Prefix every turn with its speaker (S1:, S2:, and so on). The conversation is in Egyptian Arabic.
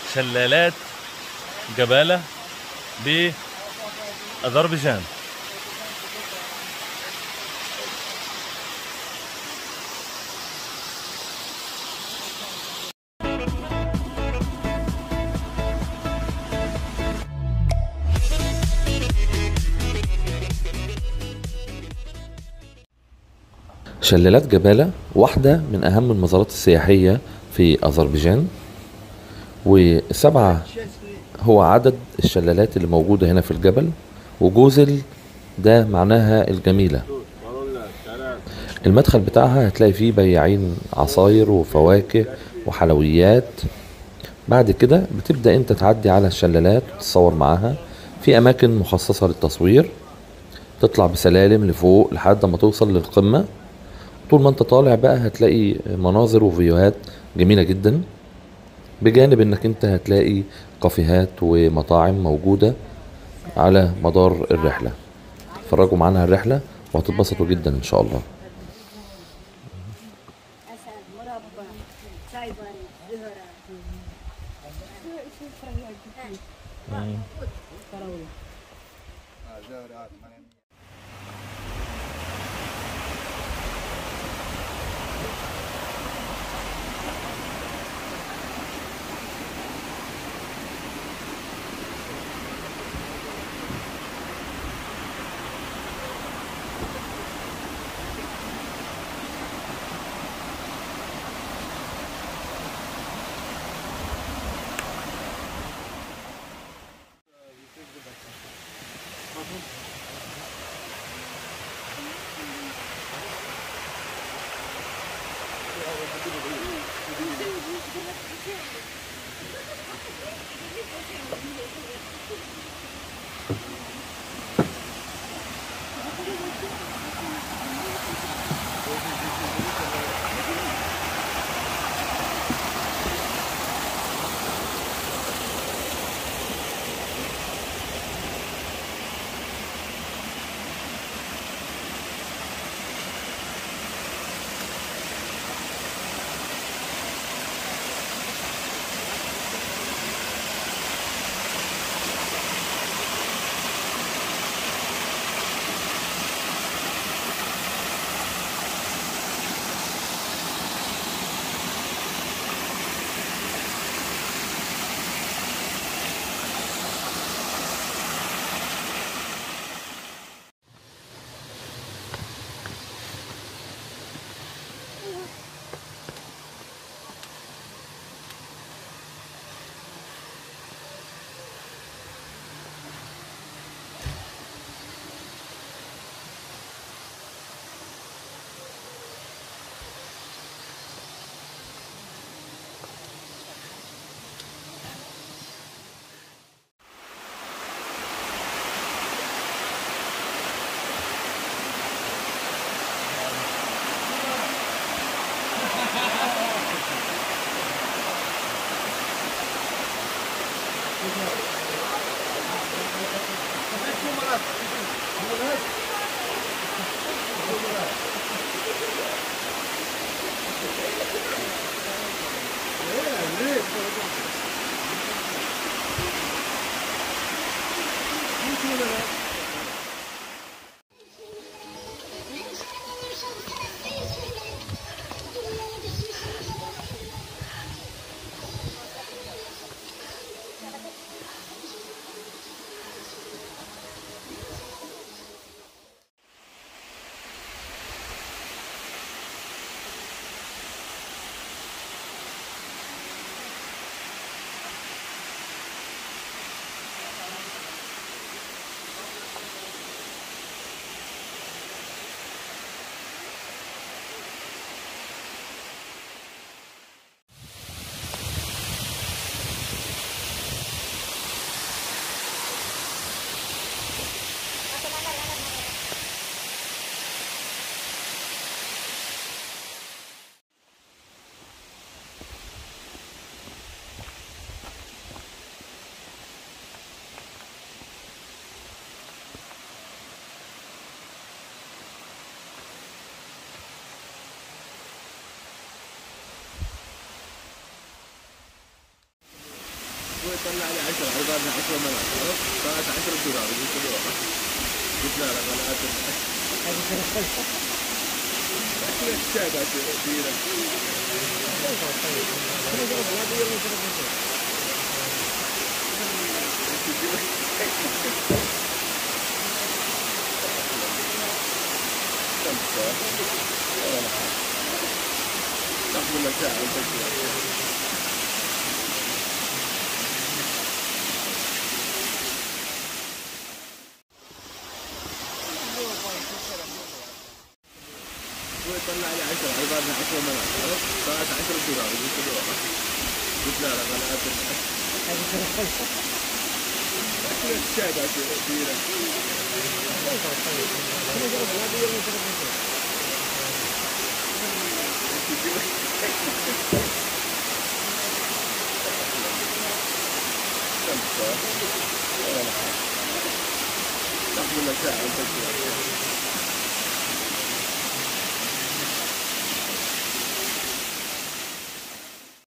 S1: شلالات جبالة بأذربيجان
S2: شلالات جبالة واحدة من أهم المزارات السياحية في أذربيجان وسبعة هو عدد الشلالات اللي موجودة هنا في الجبل وجوزل ده معناها الجميلة المدخل بتاعها هتلاقي فيه بياعين عصاير وفواكه وحلويات بعد كده بتبدأ انت تعدي على الشلالات وتتصور معاها في أماكن مخصصة للتصوير تطلع بسلالم لفوق لحد ما توصل للقمة طول ما انت طالع بقى هتلاقي مناظر وفيوهات جميلة جدا بجانب انك انت هتلاقي كافيهات ومطاعم موجودة على مدار الرحلة اتفرجوا معانا على الرحلة وهتتبسطوا جدا ان شاء الله
S3: عسل مربى شاي بارد زهرة
S4: ويطلع لي 10 على بالنا 10 ملعب عرفت؟ طلعت 10 دولار قلت له قلت لا لا انا اكل شايبة كبيرة تاخذ لك ساعة وتجي ويطلع لي 10 على بالنا 10 ملعب عرفت؟ طلعت 10 دولار قلت له قلت لا لا انا اكل شايبة كبيرة تاخذ لك ساعة وتجي